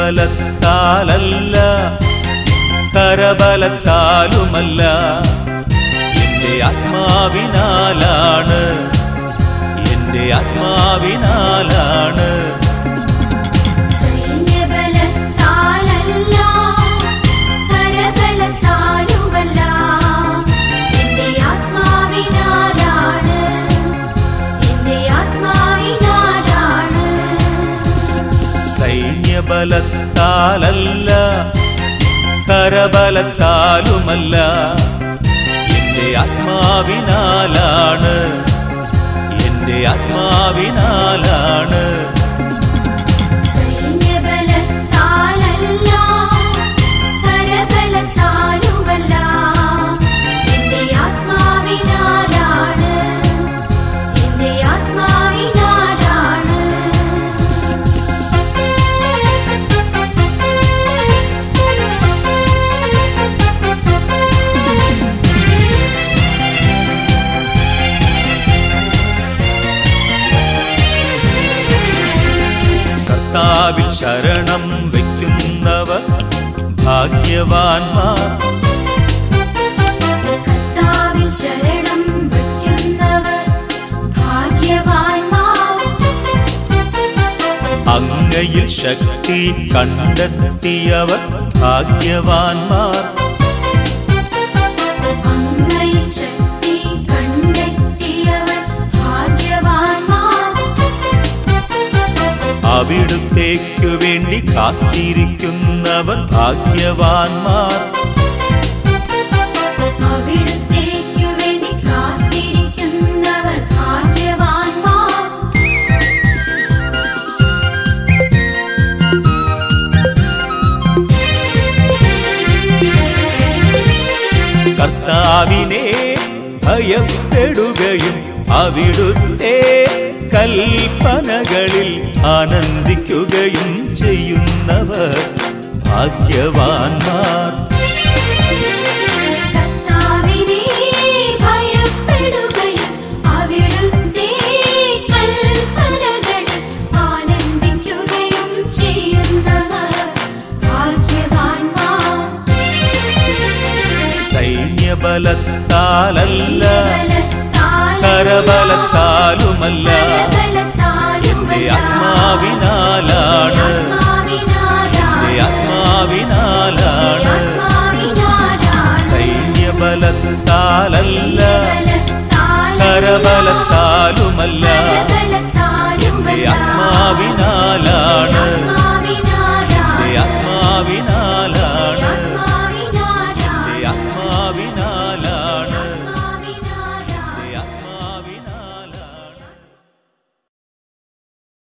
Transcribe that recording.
സൈന്യബലത്താലല്ല കരബലത്താലുമല്ല എന്റെ ആത്മാവിനാലാണ് എന്റെ ആത്മാവിനാലാണ് സൈന്യബലത്താലല്ല കരബലത്താലുമല്ല എന്റെ ആത്മാവിനാലാണ് എന്റെ ആത്മാവിനാലാണ് സൈന്യബലത്താലല്ല കരബലത്താലുമല്ല എന്റെ ആത്മാവിനാലാണ് എന്റെ ആത്മാവിനാലാണ് സൈന്യബലത്താലല്ല കരബലത്താലുമല്ല എന്റെ ആത്മാവിനാലാണ് എന്റെ ആത്മാവിനാലാണ് കർത്താവിൽ ശരണം വയ്ക്കുന്നവർ ഭാഗ്യവാന്മാർ കർത്താവിൽ ശരണം വയ്ക്കുന്നവർ ഭാഗ്യവാന്മാർ അങ്ങയിൽ ശക്തി കണ്ടെത്തിയവർ ഭാഗ്യവാന്മാർ അങ്ങയിൽ ശക്തി കണ്ടെത്തിയവർ ഭാഗ്യവാന്മാർ അവിടുത്തേക്കു വേണ്ടി കാത്തിരിക്കുന്നവർ ഭാഗ്യവാന്മാർ അവിടുത്തേക്കു വേണ്ടി കാത്തിരിക്കുന്നവർ ഭാഗ്യവാന്മാർ കർത്താവിനെ ഭയപ്പെടുകയും അവിടുത്തെ കൽപ്പനകളിൽ ആനന്ദിക്കുകയും ചെയ്യുന്നവർ ഭാഗ്യവാന്മാർ കർത്താവിനെ ഭയപ്പെടുകയും അവിടുത്തെ കൽപ്പനകളിൽ ആനന്ദിക്കുകയും ചെയ്യുന്നവർ ഭാഗ്യവാന്മാർ സൈന്യബലത്താലല്ല കരബലത്താലുമല്ല എന്റെ ആത്മാവിനാലാണ് എന്റെ ആത്മാവിനാലാണ് സൈന്യബലത്താലല്ല കരബലത്താലുമല്ല എന്റെ ആത്മാവിനാലാണ്